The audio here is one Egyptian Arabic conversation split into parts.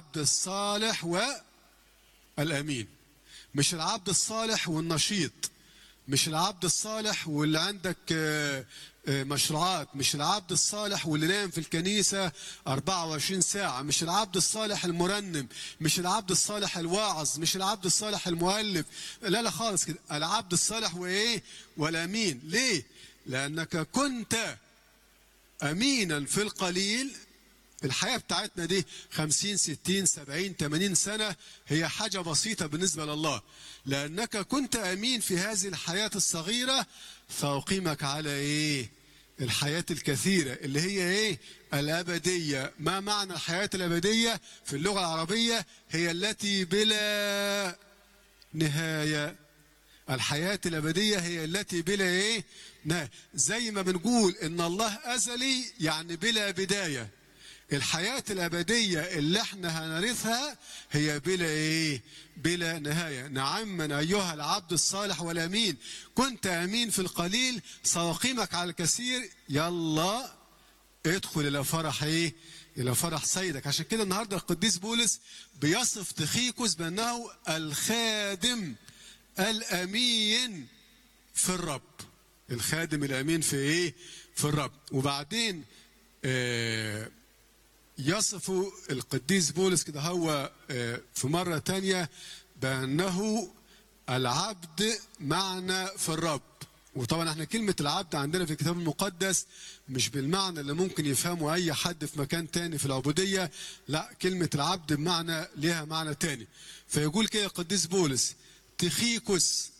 العبد الصالح والامين مش العبد الصالح والنشيط مش العبد الصالح واللي عندك آه، آه، مشروعات مش العبد الصالح واللي نايم في الكنيسة 24 ساعة مش العبد الصالح المرنم مش العبد الصالح الواعظ مش العبد الصالح المؤلف لا لا خالص كده العبد الصالح وايه والامين ليه لانك كنت امينا في القليل الحياة بتاعتنا دي 50 60 70 80 سنة هي حاجة بسيطة بالنسبة لله لأنك كنت أمين في هذه الحياة الصغيرة فأقيمك على إيه الحياة الكثيرة اللي هي إيه الأبدية ما معنى الحياة الأبدية في اللغة العربية هي التي بلا نهاية الحياة الأبدية هي التي بلا إيه نهاية زي ما بنقول إن الله أزلي يعني بلا بداية الحياة الأبدية اللي احنا هنرثها هي بلا ايه بلا نهاية نعم من أيها العبد الصالح والأمين كنت أمين في القليل سأقيمك على الكثير يلا ادخل إلى فرح ايه إلى فرح سيدك عشان كده النهاردة القديس بولس بيصف تخيكوس بأنه الخادم الأمين في الرب الخادم الأمين في ايه في الرب وبعدين آه يصف القديس بولس كده هو آه، في مرة تانية بأنه العبد معنا في الرب وطبعا احنا كلمة العبد عندنا في الكتاب المقدس مش بالمعنى اللي ممكن يفهمه أي حد في مكان تاني في العبودية لا كلمة العبد بمعنى ليها معنى تاني فيقول كده القديس بولس تخيكوس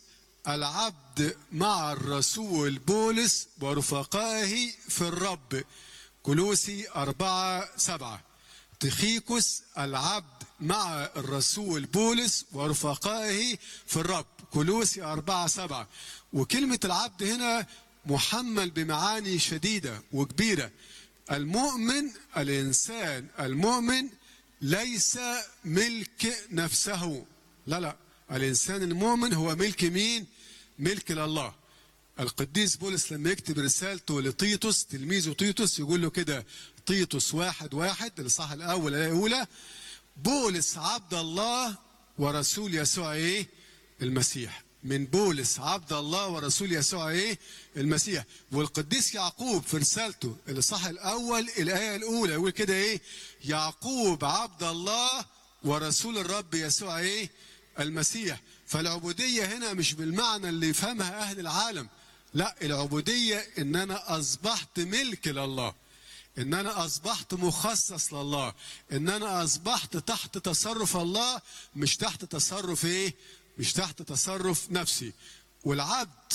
العبد مع الرسول بولس ورفقائه في الرب كلوسي أربعة سبعة تخيكوس العبد مع الرسول بولس ورفقائه في الرب كلوسي أربعة سبعة وكلمة العبد هنا محمل بمعاني شديدة وكبيرة المؤمن الإنسان المؤمن ليس ملك نفسه لا لا الإنسان المؤمن هو ملك مين ملك لله القديس بولس لما يكتب رسالته لطيطس تلميذه طيطس يقول له كده طيطس واحد واحد الإصحاح الأول الآية الأولى بولس عبد الله ورسول يسوع إيه المسيح من بولس عبد الله ورسول يسوع إيه المسيح والقديس يعقوب في رسالته الإصحاح الأول الآية الأولى يقول كده إيه يعقوب عبد الله ورسول الرب يسوع إيه المسيح فالعبودية هنا مش بالمعنى اللي يفهمها أهل العالم لا العبودية ان انا اصبحت ملك لله ان انا اصبحت مخصص لله ان انا اصبحت تحت تصرف الله مش تحت تصرف ايه مش تحت تصرف نفسي والعبد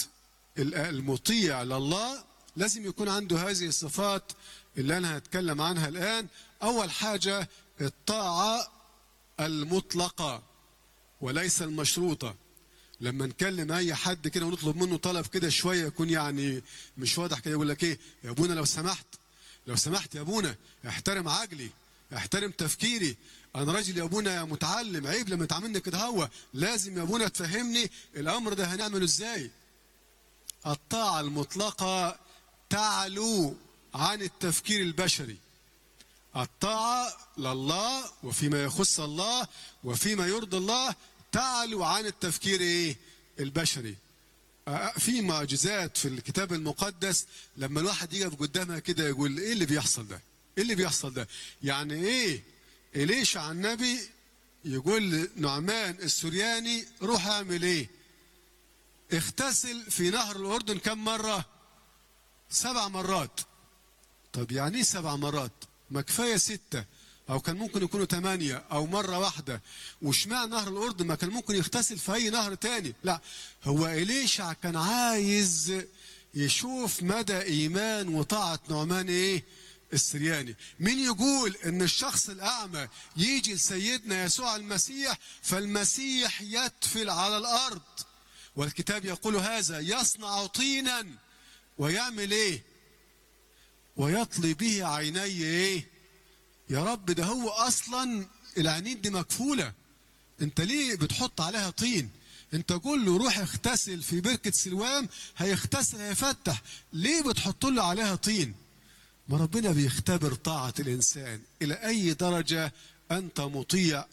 المطيع لله لازم يكون عنده هذه الصفات اللي انا هتكلم عنها الان اول حاجة الطاعة المطلقة وليس المشروطة لما نكلم اي حد كده ونطلب منه طلب كده شويه يكون يعني مش واضح كده يقول لك ايه يا ابونا لو سمحت لو سمحت يا ابونا احترم عقلي احترم تفكيري انا راجل يا ابونا متعلم عيب لما تعاملني كده هو لازم يا ابونا تفهمني الامر ده هنعمله ازاي الطاعه المطلقه تعلو عن التفكير البشري الطاعه لله وفيما يخص الله وفيما يرضي الله تعلو عن التفكير ايه البشري في معجزات في الكتاب المقدس لما الواحد يقف قدامها كده يقول ايه اللي بيحصل ده ايه اللي بيحصل ده يعني ايه إليشع النبي يقول نعمان السورياني روح اعمل ايه اغتسل في نهر الاردن كم مره سبع مرات طب يعني ايه سبع مرات ما كفايه سته او كان ممكن يكونوا ثمانية او مرة واحدة وشمع نهر الاردن ما كان ممكن يغتسل في اي نهر تاني لا هو اليشع كان عايز يشوف مدى ايمان وطاعة نعمان ايه السرياني مين يقول ان الشخص الاعمى يجي لسيدنا يسوع المسيح فالمسيح يتفل على الارض والكتاب يقول هذا يصنع طينا ويعمل ايه ويطلي به عيني ايه يا رب ده هو اصلا العينين دي مكفوله انت ليه بتحط عليها طين انت قول له روح اغتسل في بركه سلوام هيغتسل هيفتح ليه بتحط له عليها طين ما ربنا بيختبر طاعه الانسان الى اي درجه أنت مطيع